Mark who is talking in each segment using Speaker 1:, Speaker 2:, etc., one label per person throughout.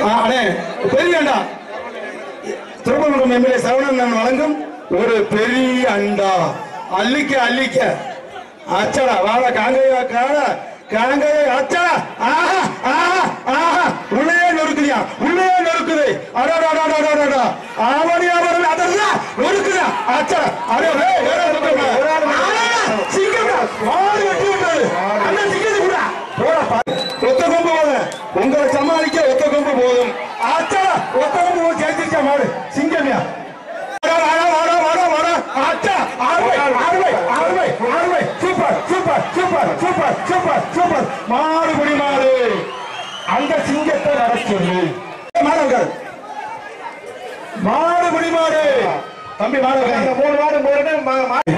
Speaker 1: ஆ, அண்ணே பெரிய அண்டா திருப்பரங்குன்றம் எம்எல்ஏ சரவணன் வழங்கும் ஒரு பெரிய அண்டா அள்ளிக்க அள்ளிக்க அச்சடா வாழ காங்கையா காண காங்கையா அச்சடா ஆஹா ஆஹா ஆஹா உள்ளே நொறுக்குதியா உள்ளே நொறுக்குது அடடடடடடடா ஆவணி ஆவணி அதெல்லாம் நொறுக்குதா அச்சடா அரே ரே வேற பக்கமா சிங்கம்டா மாடு வெட்டி விட்டது அண்ணா சிங்கத்தை கூட போடா பாரு. ஒத்த கொம்பு போதும் உங்களை சமாளிக்க ஒத்த கொம்பு போதும் அச்சடா ஒத்த கொம்பு போதும் ஜெயிச்சிருச்சா மாடு சிங்கமியா வாடா, வாடா, வாடா, வாடா, வாடா. அச்சா, அருமை, அருமை, அருமை, அருமை. Super, super, super, super, super, super. மாடுபிடி மாடு அந்த சிங்கத்தை வர சொல்லு மாணவர்கள் மாடுபிடி மாடு தம்பி மாணவர்கள்
Speaker 2: மூணு வாரம் போறது ம- மா-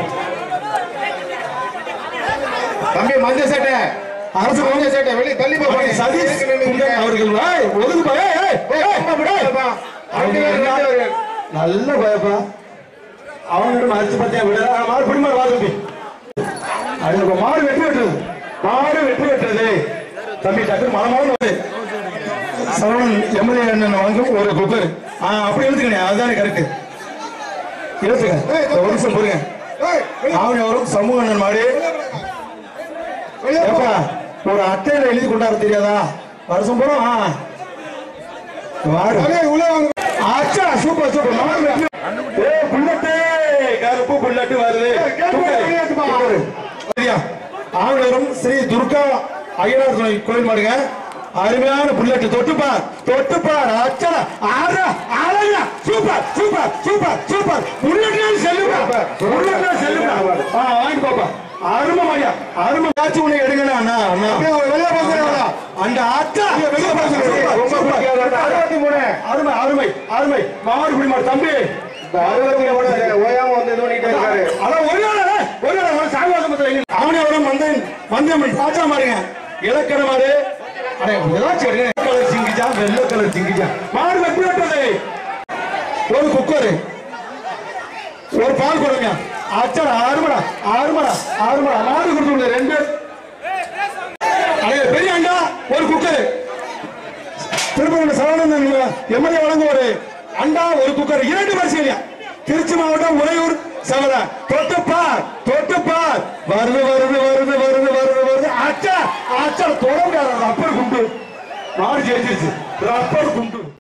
Speaker 2: தம்பி மஞ்ச சட்டை
Speaker 1: அரசு
Speaker 2: மஞ்ச சட்டை வெளியே தள்ளி போ
Speaker 1: அவர்கள் சதீஷ் குந்தன் அவர்கள் ஏய், ஒதுங்குப்பா, ஏய், ஏய், ஏய், ஏய்.
Speaker 2: ரெண்டு பேரும் ரெண்டு பேரும்.
Speaker 1: நல்ல பயப்பா அவங்கிட்ட மறைச்சு பார்த்தியா விட மாடு பிடி மாடு வாது தம்பி அது இப்ப மாடு வெற்றி வெட்டுறது மாடு வெற்றி வெட்டுறது தம்பி டக்கு மனமான வந்து சரவணன் எம்எல்ஏ அண்ணன் வாங்கும் ஒரு குக்கர் ஆ அப்படி எழுத்துக்கணே அதுதானே கரெக்ட் எழுத்துங்க ஒரு நிமிஷம் புரியுங்க
Speaker 2: ஏய், வெளியே
Speaker 1: ஆவணி வரும் சமூக அண்ணன் மாடு
Speaker 2: வெளியே போ.
Speaker 1: ஏப்பா ஒரு அட்டையில எழுதி கொண்டாட தெரியாதா வருஷம் பூரா ஆ. வாடு
Speaker 2: வெளியே உள்ள வாங்க
Speaker 1: ஆச்சா சூப்பர் சூப்பர் மாடு வெற்றி. ஏய் புல்லட்டு கருப்பு புல்லட்டு வருது
Speaker 2: கேட்டு
Speaker 1: தூக்கு.
Speaker 2: வெளியே எடுத்துப்பா.
Speaker 1: தூக்கு. சரியா? ஆவணரும் ஸ்ரீ துர்கா ஐயனார் துணை கோயில் மாடுங்க அருமையான புல்லட்டு தொட்டுப்பார் தொட்டுப்பார் அச்சடா ஆறா ஆறா சூப்பர் சூப்பர் சூப்பர் சூப்பர் புல்லட்னா செல்லுங்க புல்லட்னா செல்லுங்க ஆ வாங்கி பாப்பா அருமை மாடியா அருமை காட்சி உன்னை எடுங்கண்ணா அண்ணா அண்ணா
Speaker 2: வெளியே போகிறா
Speaker 1: அந்த ஆத்தா
Speaker 2: வெளியே போக
Speaker 1: சூப்பர், சூப்பர்.
Speaker 2: அறுபத்தி மூணு
Speaker 1: அருமை அருமை அருமை மாடு பிடி மாடு தம்பி
Speaker 2: இந்த அறுபத்தி மூணு ஓயாம வந்து இது பண்ணிட்டே இருக்காரு
Speaker 1: அதான் ஒரு நாள் ஒரு நாள் சாகுவாசமத்தில் அவனே வரும் மந்தன் மந்தன் பாச்சா மாடுங்க இலக்கண மாடு அடே ஏதாச்சும் எடுங்க. கலர் சிங்கிச்சா வெள்ளை கலர் சிங்கிச்சா மாடு வெட்டி விட்டது ஒரு குக்கர் ஒரு பால் கொடுங்க அச்சடா ஆறுமடா ஆறுமடா ஆறுமடா மாடு கொடுத்துருங்க ரெண்டு அடே பெரிய அண்டா ஒரு குக்கர் திருப்பதி சரவணன் எம்எல்ஏ வழங்க ஒரு அண்டா ஒரு குக்கர் இரண்டு வரிசையில திருச்சி மாவட்டம் உறையூர் சமத தொட்டுப்பார் தொட்டுப்பார் வருது வருது வருது வருது வருது வருது அச்சா அச்சா தொடர்ந்து ரப்பர் குண்டு மாடு ஜெயிச்சிருச்சு ரப்பர் குண்டு